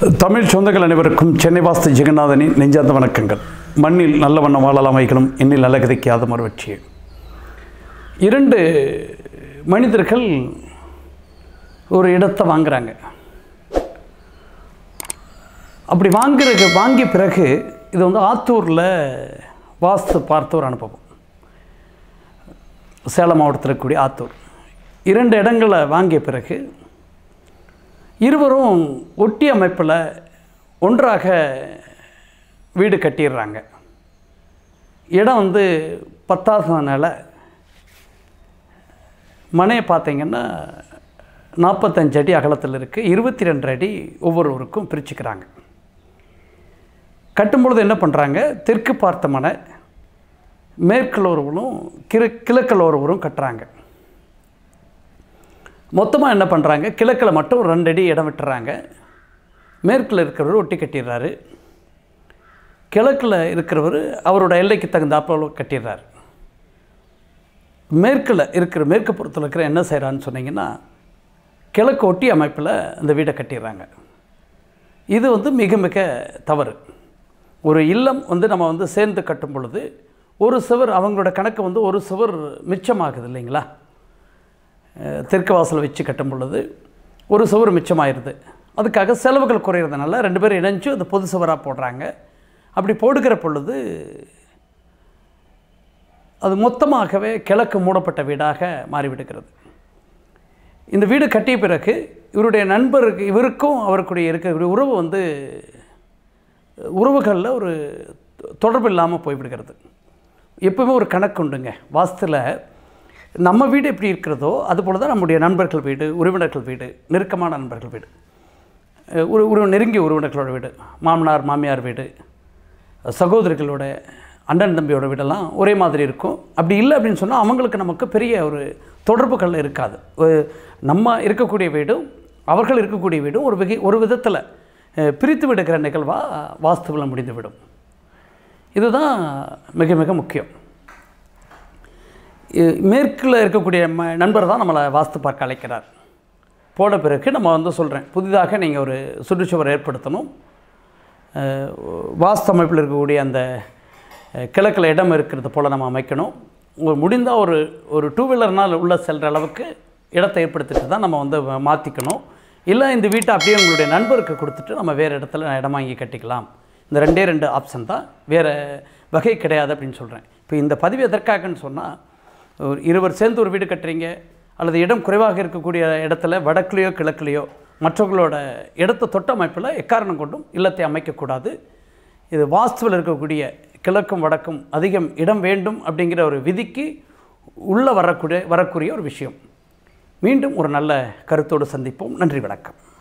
தமிழ் சொந்தங்கள் அனைவருக்கும் சென்னை வாஸ்து ஜெகநாதனின் நெஞ்சார்ந்த வணக்கங்கள் மண்ணில் நல்ல வண்ணம் வாழலாம் வைக்கணும் எண்ணில் நல்ல கதைக்காத மறுவட்சி இரண்டு மனிதர்கள் ஒரு இடத்தை வாங்குறாங்க அப்படி வாங்குற வாங்கிய பிறகு இது வந்து ஆத்தூரில் வாஸ்து பார்த்த ஒரு அனுபவம் சேலம் மாவட்டத்தில் இருக்கக்கூடிய ஆத்தூர் இரண்டு இடங்களை வாங்கிய பிறகு இருவரும் ஒட்டி அமைப்பில் ஒன்றாக வீடு கட்டிடுறாங்க இடம் வந்து பத்தாவதுனால மனையை பார்த்தீங்கன்னா நாற்பத்தஞ்சு அடி அகலத்தில் இருக்குது இருபத்தி ரெண்டு அடி ஒவ்வொருவருக்கும் பிரிச்சுக்கிறாங்க கட்டும்பொழுது என்ன பண்ணுறாங்க தெற்கு பார்த்த மனை மேற்கில் ஒருவரும் கிழ கிழக்கில் ஒருவரும் கட்டுறாங்க மொத்தமாக என்ன பண்ணுறாங்க கிழக்கில் மட்டும் ஒரு ரெண்டு அடி இடம் விட்டுறாங்க மேற்கில் இருக்கிறவர் ஒட்டி கட்டிடுறாரு கிழக்கில் இருக்கிறவர் அவரோட எல்லைக்கு தகுந்தாப்புல கட்டிடுறாரு மேற்கில் இருக்கிற மேற்கு புறத்தில் இருக்கிற என்ன செய்கிறான்னு சொன்னீங்கன்னா கிழக்கு ஒட்டி அமைப்பில் அந்த வீடை கட்டிடுறாங்க இது வந்து மிக மிக தவறு ஒரு இல்லம் வந்து நம்ம வந்து சேர்ந்து கட்டும் பொழுது ஒரு சுவர் அவங்களோட கணக்கு வந்து ஒரு சுவர் மிச்சமாகுது இல்லைங்களா அஹ் தெற்கு வாசல் வச்சு கட்டும் பொழுது ஒரு சுவர் மிச்சமாயிருது அதுக்காக செலவுகள் குறையிறதுனால ரெண்டு பேரும் இணைஞ்சு அது பொது சுவராக போடுறாங்க அப்படி போடுகிற பொழுது அது மொத்தமாகவே கிழக்கு மூடப்பட்ட வீடாக மாறிவிடுகிறது இந்த வீடு கட்டிய பிறகு இவருடைய நண்பருக்கு இவருக்கும் அவருக்குடைய இருக்கக்கூடிய உறவு வந்து உறவுகளில் ஒரு தொடர்பு இல்லாமல் போய்விடுகிறது எப்பவுமே ஒரு கணக்கு உண்டுங்க வாஸ்துல நம்ம வீடு எப்படி இருக்கிறதோ அதுபோல தான் நம்முடைய நண்பர்கள் வீடு உறவினர்கள் வீடு நெருக்கமான நண்பர்கள் வீடு அஹ் ஒரு ஒரு நெருங்கிய உறவினர்களோட வீடு மாமனார் மாமியார் வீடு சகோதரிகளோட அண்ணன் தம்பியோட வீடெல்லாம் ஒரே மாதிரி இருக்கும் அப்படி இல்லை அப்படின்னு சொன்னால் அவங்களுக்கு நமக்கு பெரிய ஒரு தொடர்புகள் இருக்காது ஒரு- நம்ம இருக்கக்கூடிய வீடும் அவர்கள் இருக்கக்கூடிய வீடும் ஒரு வகை ஒரு விதத்தில் அஹ், பிரித்து விடுகிற நிகழ்வாக வாஸ்துவில் முடிந்துவிடும் இதுதான் மிக மிக முக்கியம் இ- மேற்கில் இருக்கக்கூடிய ம நண்பர் தான் நம்மளை வாஸ்து பார்க்க அழைக்கிறார் போன பிறகு நம்ம வந்து சொல்கிறேன் புதிதாக நீங்கள் ஒரு சுற்றுச்சுவர் ஏற்படுத்தணும் அஹ், வாஸ்து அமைப்பில் இருக்கக்கூடிய அந்த அஹ், கிழக்கில் இடம் இருக்கிறது போல் நம்ம அமைக்கணும் ஒரு முடிந்தால் ஒரு ஒரு டூ வீலர்னால் உள்ளே செல்கிற அளவுக்கு இடத்தை ஏற்படுத்திட்டு தான் நம்ம வந்து மாற்றிக்கணும் இல்லை இந்த வீட்டை அப்படியே உங்களுடைய நண்பருக்கு கொடுத்துட்டு நம்ம வேறு இடத்துல இடம் வாங்கி கட்டிக்கலாம் இந்த ரெண்டே ரெண்டு ஆப்ஷன் தான் வேறு வகை கிடையாது அப்படின்னு சொல்கிறேன் இப்போ இந்த பதிவு எதற்காகன்னு சொன்னால் ஒரு இருவர் சேர்ந்து ஒரு வீடு கட்டுறீங்க அல்லது இடம் குறைவாக இருக்கக்கூடிய இடத்துல வடக்குலேயோ கிழக்குலேயோ மற்றவர்களோட இடத்த தொட்ட அமைப்பில் எக்காரணம் கொண்டும் இல்லத்தை அமைக்கக்கூடாது இது வாஸ்துவில் இருக்கக்கூடிய கிழக்கும் வடக்கும் அதிகம் இடம் வேண்டும் அப்படிங்கிற ஒரு விதிக்கு உள்ளே வரக்கூடிய வரக்கூடிய ஒரு விஷயம் மீண்டும் ஒரு நல்ல கருத்தோடு சந்திப்போம் நன்றி வணக்கம்